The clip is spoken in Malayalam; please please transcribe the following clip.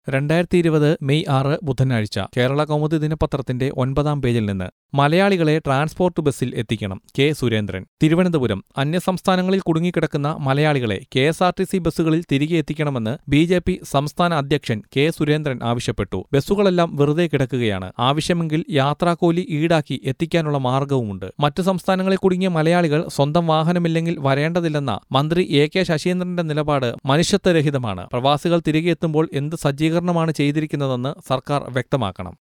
രണ്ടായിരത്തി ഇരുപത് മെയ് ആറ് ബുധനാഴ്ച കേരള കൗമുദി ദിനപത്രത്തിന്റെ ഒൻപതാം പേജിൽ നിന്ന് മലയാളികളെ ട്രാൻസ്പോർട്ട് ബസ്സിൽ എത്തിക്കണം കെ സുരേന്ദ്രൻ തിരുവനന്തപുരം അന്യസംസ്ഥാനങ്ങളിൽ കുടുങ്ങിക്കിടക്കുന്ന മലയാളികളെ K S R T C ബസ്സുകളിൽ തിരികെ എത്തിക്കണമെന്ന് ബി ജെ പി സംസ്ഥാന അധ്യക്ഷൻ കെ സുരേന്ദ്രൻ ആവശ്യപ്പെട്ടു ബസ്സുകളെല്ലാം വെറുതെ കിടക്കുകയാണ് ആവശ്യമെങ്കിൽ യാത്രാക്കൂലി ഈടാക്കി എത്തിക്കാനുള്ള മാർഗവുമുണ്ട് മറ്റു സംസ്ഥാനങ്ങളിൽ കുടുങ്ങിയ മലയാളികൾ സ്വന്തം വാഹനമില്ലെങ്കിൽ വരേണ്ടതില്ലെന്ന മന്ത്രി എ കെ ശശീന്ദ്രന്റെ നിലപാട് മനുഷ്യത്വരഹിതമാണ് പ്രവാസികൾ തിരികെ എത്തുമ്പോൾ എന്ത് സജ്ജീകരണമാണ് ചെയ്തിരിക്കുന്നതെന്ന് സർക്കാർ വ്യക്തമാക്കണം